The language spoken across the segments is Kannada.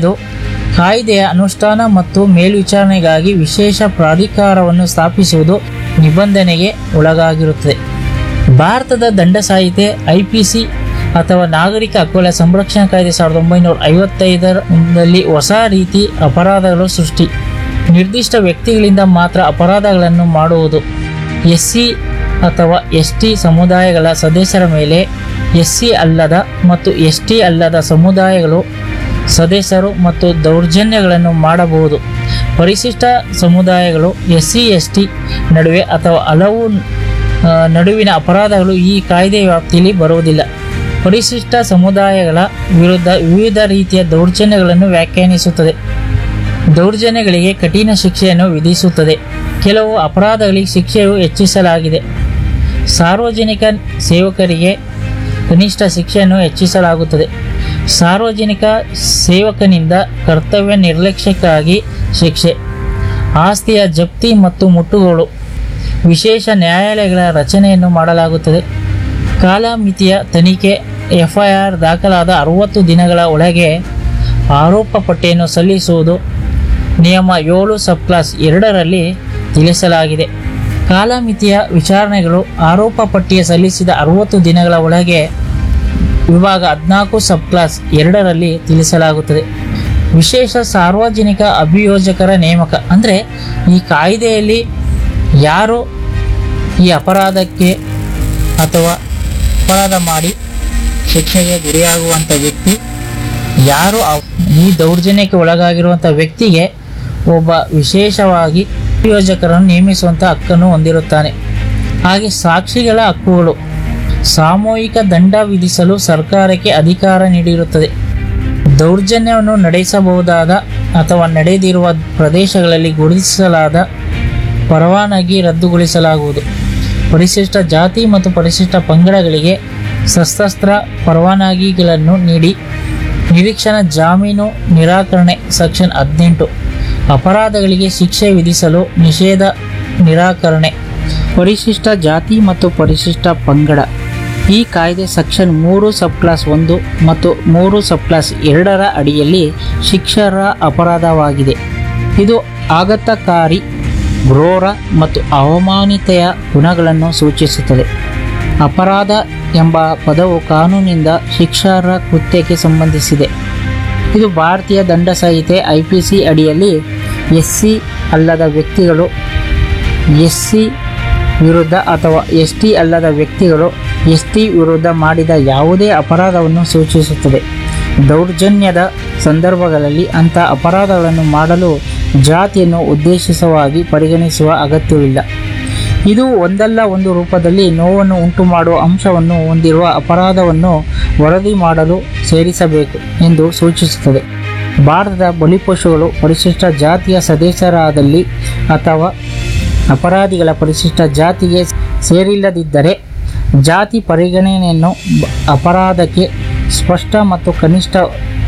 ಎರಡನೆಯದು ಕಾಯ್ದೆಯ ಅನುಷ್ಠಾನ ಮತ್ತು ಮೇಲ್ವಿಚಾರಣೆಗಾಗಿ ವಿಶೇಷ ಪ್ರಾಧಿಕಾರವನ್ನು ಸ್ಥಾಪಿಸುವುದು ನಿಬಂಧನೆಗೆ ಒಳಗಾಗಿರುತ್ತದೆ ಭಾರತದ ದಂಡ ಸಂಹಿತೆ ಐಪಿಸಿ ಅಥವಾ ನಾಗರಿಕ ಹಕ್ಕುಗಳ ಸಂರಕ್ಷಣಾ ಕಾಯ್ದೆ ಸಾವಿರದ ಒಂಬೈನೂರ ಐವತ್ತೈದರಲ್ಲಿ ಹೊಸ ರೀತಿ ಅಪರಾಧಗಳು ಸೃಷ್ಟಿ ನಿರ್ದಿಷ್ಟ ವ್ಯಕ್ತಿಗಳಿಂದ ಮಾತ್ರ ಅಪರಾಧಗಳನ್ನು ಮಾಡುವುದು ಎಸ್ಸಿ ಅಥವಾ ಎಸ್ ಟಿ ಸಮುದಾಯಗಳ ಸದಸ್ಯರ ಮೇಲೆ ಎಸ್ಸಿ ಅಲ್ಲದ ಮತ್ತು ಎಸ್ ಟಿ ಅಲ್ಲದ ಸಮುದಾಯಗಳು ಸದಸ್ಯರು ಮತ್ತು ದೌರ್ಜನ್ಯಗಳನ್ನು ಮಾಡಬಹುದು ಪರಿಶಿಷ್ಟ ಸಮುದಾಯಗಳು ಎಸ್ ಸಿ ಎಸ್ ಟಿ ನಡುವೆ ಅಥವಾ ಹಲವು ಆ, ನಡುವಿನ ಅಪರಾಧಗಳು ಈ ಕಾಯ್ದೆ ವ್ಯಾಪ್ತಿಯಲ್ಲಿ ಬರುವುದಿಲ್ಲ ಪರಿಶಿಷ್ಟ ಸಮುದಾಯಗಳ ವಿರುದ್ಧ ವಿವಿಧ ರೀತಿಯ ದೌರ್ಜನ್ಯಗಳನ್ನು ವ್ಯಾಖ್ಯಾನಿಸುತ್ತದೆ ದೌರ್ಜನ್ಯಗಳಿಗೆ ಕಠಿಣ ಶಿಕ್ಷೆಯನ್ನು ವಿಧಿಸುತ್ತದೆ ಕೆಲವು ಅಪರಾಧಗಳಿಗೆ ಶಿಕ್ಷೆಯು ಹೆಚ್ಚಿಸಲಾಗಿದೆ ಸಾರ್ವಜನಿಕ ಸೇವಕರಿಗೆ ಕನಿಷ್ಠ ಶಿಕ್ಷೆಯನ್ನು ಹೆಚ್ಚಿಸಲಾಗುತ್ತದೆ ಸಾರ್ವಜನಿಕ ಸೇವಕನಿಂದ ಕರ್ತವ್ಯ ನಿರ್ಲಕ್ಷ್ಯಕ್ಕಾಗಿ ಶಿಕ್ಷೆ ಆಸ್ತಿಯ ಜಪ್ತಿ ಮತ್ತು ಮುಟ್ಟುಗೋಲು ವಿಶೇಷ ನ್ಯಾಯಾಲಯಗಳ ರಚನೆಯನ್ನು ಮಾಡಲಾಗುತ್ತದೆ ಕಾಲಮಿತಿಯ ತನಿಖೆ ಎಫ್ಐಆರ್ ದಾಖಲಾದ ಅರವತ್ತು ದಿನಗಳ ಒಳಗೆ ಆರೋಪ ಪಟ್ಟಿಯನ್ನು ಸಲ್ಲಿಸುವುದು ನಿಯಮ ಏಳು ಸಬ್ ಕ್ಲಾಸ್ ಎರಡರಲ್ಲಿ ತಿಳಿಸಲಾಗಿದೆ ಕಾಲಮಿತಿಯ ವಿಚಾರಣೆಗಳು ಆರೋಪ ಪಟ್ಟಿಯ ಸಲ್ಲಿಸಿದ ಅರವತ್ತು ದಿನಗಳ ಒಳಗೆ ವಿಭಾಗ ಹದಿನಾಲ್ಕು ಸಬ್ ಕ್ಲಾಸ್ ಎರಡರಲ್ಲಿ ತಿಳಿಸಲಾಗುತ್ತದೆ ವಿಶೇಷ ಸಾರ್ವಜನಿಕ ಅಭಿಯೋಜಕರ ನೇಮಕ ಅಂದರೆ ಈ ಕಾಯ್ದೆಯಲ್ಲಿ ಯಾರು ಈ ಅಪರಾಧಕ್ಕೆ ಅಥವಾ ಅಪರಾಧ ಮಾಡಿ ಶಿಕ್ಷೆಗೆ ಗುರಿಯಾಗುವಂಥ ವ್ಯಕ್ತಿ ಯಾರು ಆ- ಈ ದೌರ್ಜನ್ಯಕ್ಕೆ ಒಳಗಾಗಿರುವಂಥ ವ್ಯಕ್ತಿಗೆ ಒಬ್ಬ ವಿಶೇಷವಾಗಿ ಅಭಿಯೋಜಕರನ್ನು ನೇಮಿಸುವಂಥ ಹಕ್ಕನ್ನು ಹೊಂದಿರುತ್ತಾನೆ ಹಾಗೆ ಸಾಕ್ಷಿಗಳ ಹಕ್ಕುಗಳು ಸಾಮೂಹಿಕ ದಂಡ ವಿಧಿಸಲು ಸರ್ಕಾರಕ್ಕೆ ಅಧಿಕಾರ ನೀಡಿರುತ್ತದೆ ದೌರ್ಜನ್ಯವನ್ನು ನಡೆಸಬಹುದಾದ ಅಥವಾ ನಡೆದಿರುವ ಪ್ರದೇಶಗಳಲ್ಲಿ ಗುರುತಿಸಲಾದ ಪರವಾನಗಿ ರದ್ದುಗೊಳಿಸಲಾಗುವುದು ಪರಿಶಿಷ್ಟ ಜಾತಿ ಮತ್ತು ಪರಿಶಿಷ್ಟ ಪಂಗಡಗಳಿಗೆ ಸಶಸ್ತ್ರ ಪರವಾನಗಿಗಳನ್ನು ನೀಡಿ ನಿರೀಕ್ಷಣಾ ಜಾಮೀನು ನಿರಾಕರಣೆ ಸೆಕ್ಷನ್ ಹದಿನೆಂಟು ಅಪರಾಧಗಳಿಗೆ ಶಿಕ್ಷೆ ವಿಧಿಸಲು ನಿಷೇಧ ನಿರಾಕರಣೆ ಪರಿಶಿಷ್ಟ ಜಾತಿ ಮತ್ತು ಪರಿಶಿಷ್ಟ ಪಂಗಡ ಈ ಕಾಯ್ದೆ ಸೆಕ್ಷನ್ ಮೂರು ಸಬ್ ಕ್ಲಾಸ್ ಒಂದು ಮತ್ತು ಮೂರು ಸಬ್ ಕ್ಲಾಸ್ ಎರಡರ ಅಡಿಯಲ್ಲಿ ಶಿಕ್ಷರ ಅಪರಾಧವಾಗಿದೆ ಇದು ಆಘಾತಕಾರಿ ಕ್ರೂರ ಮತ್ತು ಅವಮಾನಿತೆಯ ಗುಣಗಳನ್ನು ಸೂಚಿಸುತ್ತದೆ ಅಪರಾಧ ಎಂಬ ಪದವು ಕಾನೂನಿನಿಂದ ಶಿಕ್ಷಾರ್ಹ ಕೃತ್ಯಕ್ಕೆ ಸಂಬಂಧಿಸಿದೆ ಇದು ಭಾರತೀಯ ದಂಡ ಸಂಹಿತೆ ಐ ಪಿ ಸಿ ಅಡಿಯಲ್ಲಿ ಎಸ್ ಸಿ ಅಲ್ಲದ ವ್ಯಕ್ತಿಗಳು ಎಸ್ ಸಿ ವಿರುದ್ಧ ಅಥವಾ ಎಸ್ ಟಿ ಅಲ್ಲದ ವ್ಯಕ್ತಿಗಳು ಎಸ್ ಟಿ ವಿರುದ್ಧ ಮಾಡಿದ ಯಾವುದೇ ಅಪರಾಧವನ್ನು ಸೂಚಿಸುತ್ತದೆ ದೌರ್ಜನ್ಯದ ಸಂದರ್ಭಗಳಲ್ಲಿ ಅಂಥ ಅಪರಾಧಗಳನ್ನು ಮಾಡಲು ಜಾತಿಯನ್ನು ಉದ್ದೇಶಿತವಾಗಿ ಪರಿಗಣಿಸುವ ಅಗತ್ಯವಿಲ್ಲ ಇದು ಒಂದಲ್ಲ ಒಂದು ರೂಪದಲ್ಲಿ ನೋವನ್ನು ಉಂಟುಮಾಡುವ ಅಂಶವನ್ನು ಹೊಂದಿರುವ ಅಪರಾಧವನ್ನು ವರದಿ ಮಾಡಲು ಸೇರಿಸಬೇಕು ಎಂದು ಸೂಚಿಸುತ್ತದೆ ಭಾರತದ ಬಲಿಪಶುಗಳು ಪರಿಶಿಷ್ಟ ಜಾತಿಯ ಸದಸ್ಯರಾದಲ್ಲಿ ಅಥವಾ ಅಪರಾಧಿಗಳ ಪರಿಶಿಷ್ಟ ಜಾತಿಗೆ ಸೇರಿಲ್ಲದಿದ್ದರೆ ಜಾತಿ ಪರಿಗಣನೆಯನ್ನು ಬ- ಅಪರಾಧಕ್ಕೆ ಸ್ಪಷ್ಟ ಮತ್ತು ಕನಿಷ್ಠ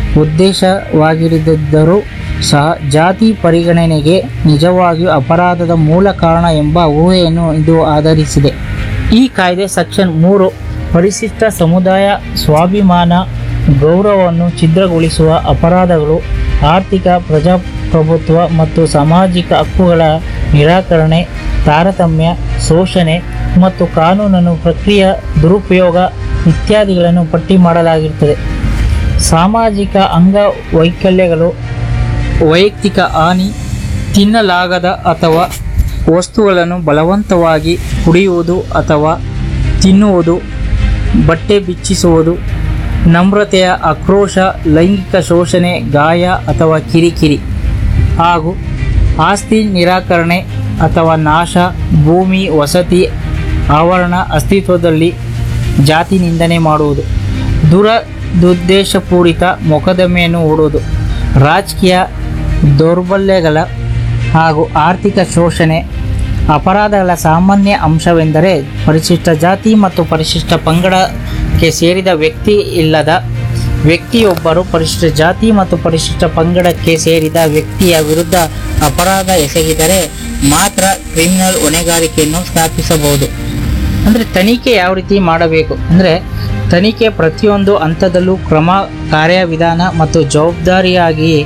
ಉದ್ದೇಶವಾಗಿರದಿದ್ದರೂ ಸಹ ಜಾತಿ ಪರಿಗಣನೆಗೆ ನಿಜವಾಗಿಯೂ ಅಪರಾಧದ ಮೂಲ ಕಾರಣ ಎಂಬ ಊಹೆಯನ್ನು ಇದು ಆಧರಿಸಿದೆ ಈ ಕಾಯ್ದೆ ಸೆಕ್ಷನ್ ಮೂರು ಪರಿಶಿಷ್ಟ ಸಮುದಾಯ ಸ್ವಾಭಿಮಾನ ಗೌರವವನ್ನು ಛಿದ್ರಗೊಳಿಸುವ ಅಪರಾಧಗಳು ಆರ್ಥಿಕ ಪ್ರಜಾಪ್ರಭುತ್ವ ಮತ್ತು ಸಾಮಾಜಿಕ ಹಕ್ಕುಗಳ ನಿರಾಕರಣೆ ತಾರತಮ್ಯ ಶೋಷಣೆ ಮತ್ತು ಕಾನೂನನ್ನು ಪ್ರಕ್ರಿಯೆ ದುರುಪಯೋಗ ಇತ್ಯಾದಿಗಳನ್ನು ಪಟ್ಟಿ ಮಾಡಲಾಗಿರುತ್ತದೆ ಸಾಮಾಜಿಕ ಅಂಗವೈಕಲ್ಯಗಳು ವೈಯಕ್ತಿಕ ಹಾನಿ ತಿನ್ನಲಾಗದ ಅಥವಾ ವಸ್ತುಗಳನ್ನು ಬಲವಂತವಾಗಿ ಕುಡಿಯುವುದು ಅಥವಾ ತಿನ್ನುವುದು ಬಟ್ಟೆ ಬಿಚ್ಚಿಸುವುದು ನಮ್ರತೆಯ ಆಕ್ರೋಶ ಲೈಂಗಿಕ ಶೋಷಣೆ ಗಾಯ ಅಥವಾ ಕಿರಿಕಿರಿ ಹಾಗೂ ಆಸ್ತಿ ನಿರಾಕರಣೆ ಅಥವಾ ನಾಶ ಭೂಮಿ ವಸತಿ ಆವರಣ ಅಸ್ತಿತ್ವದಲ್ಲಿ ಜಾತಿ ನಿಂದನೆ ಮಾಡುವುದು ದುರ ದುದ್ದೇಶಪೂರಿತ ಮೊಕದ್ದಮೆಯನ್ನು ಹೂಡುವುದು ರಾಜಕೀಯ ದೌರ್ಬಲ್ಯಗಳ ಹಾಗೂ ಆರ್ಥಿಕ ಶೋಷಣೆ ಅಪರಾಧಗಳ ಸಾಮಾನ್ಯ ಅಂಶವೆಂದರೆ ಪರಿಶಿಷ್ಟ ಜಾತಿ ಮತ್ತು ಪರಿಶಿಷ್ಟ ಪಂಗಡಕ್ಕೆ ಸೇರಿದ ವ್ಯಕ್ತಿ ಇಲ್ಲದ ವ್ಯಕ್ತಿಯೊಬ್ಬರು ಪರಿಶಿಷ್ಟ ಜಾತಿ ಮತ್ತು ಪರಿಶಿಷ್ಟ ಪಂಗಡಕ್ಕೆ ಸೇರಿದ ವ್ಯಕ್ತಿಯ ವಿರುದ್ಧ ಅಪರಾಧ ಎಸಗಿದರೆ ಮಾತ್ರ ಕ್ರಿಮಿನಲ್ ಹೊಣೆಗಾರಿಕೆಯನ್ನು ಸ್ಥಾಪಿಸಬಹುದು ಅಂದರೆ ತನಿಖೆ ಯಾವ ರೀತಿ ಮಾಡಬೇಕು ಅಂದರೆ ತನಿಖೆ ಪ್ರತಿಯೊಂದು ಹಂತದಲ್ಲೂ ಕ್ರಮ ಕಾರ್ಯವಿಧಾನ ಮತ್ತು ಜವಾಬ್ದಾರಿಯಾಗಿ